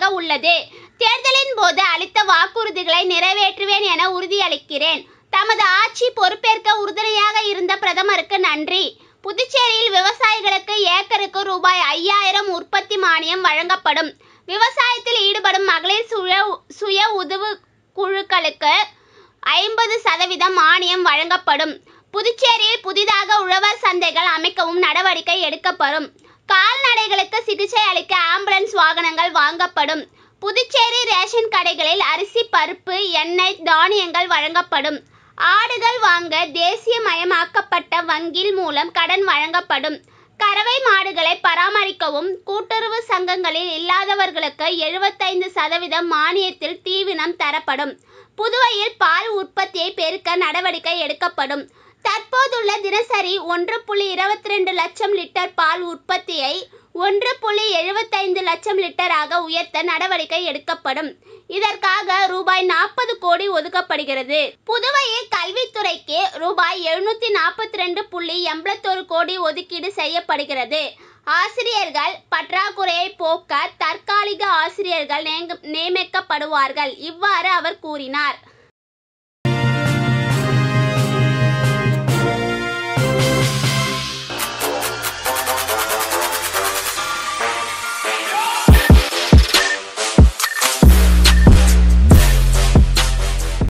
உறுதியாக உள்ளது தேர்தலின் போது அளித்த வாக்குறுதிகளை நிறைவேற்றுவேன் என உறுதியளிக்கிறேன் தமது ஆட்சி பொறுப்பேற்க உறுதுணையாக இருந்த பிரதமருக்கு நன்றி புதுச்சேரியில் விவசாயிகளுக்கு ஏக்கருக்கு ரூபாய் ஐயாயிரம் உற்பத்தி மானியம் வழங்கப்படும் விவசாயத்தில் ஈடுபடும் மகளிர் சுய சுய உதவு குழுக்களுக்கு ஐம்பது சதவீதம் மானியம் வழங்கப்படும் புதுச்சேரியில் புதிதாக உழவர் சந்தைகள் அமைக்கவும் நடவடிக்கை எடுக்கப்படும் கால்நடைகளுக்கு சிகிச்சை அளிக்க ஆம்புலன்ஸ் வாகனங்கள் வாங்கப்படும் புதுச்சேரி ரேஷன் கடைகளில் அரிசி பருப்பு எண்ணெய் தானியங்கள் வழங்கப்படும் ஆடுகள் வாங்க தேசியமயமாக்கப்பட்ட வங்கில் மூலம் கடன் வழங்கப்படும் கறவை மாடுகளை பராமரிக்கவும் கூட்டுறவு சங்கங்களில் இல்லாதவர்களுக்கு எழுபத்தைந்து சதவீதம் மானியத்தில் தீவனம் தரப்படும் புதுவையில் பால் உற்பத்தியை பெருக்க நடவடிக்கை எடுக்கப்படும் தற்போதுள்ள தினசரி ஒன்று புள்ளி இருபத்தி ரெண்டு லட்சம் லிட்டர் பால் உற்பத்தியை ஒன்று புள்ளி எழுபத்தைந்து லட்சம் லிட்டராக உயர்த்த நடவடிக்கை எடுக்கப்படும் இதற்காக ரூபாய் நாற்பது கோடி ஒதுக்கப்படுகிறது புதுவையில் கல்வித்துறைக்கு ரூபாய் எழுநூத்தி நாற்பத்தி ரெண்டு புள்ளி எண்பத்தொரு கோடி ஒதுக்கீடு செய்யப்படுகிறது ஆசிரியர்கள் பற்றாக்குறையை போக்க தற்காலிக ஆசிரியர்கள் நியமிக்கப்படுவார்கள் இவ்வாறு அவர் கூறினார்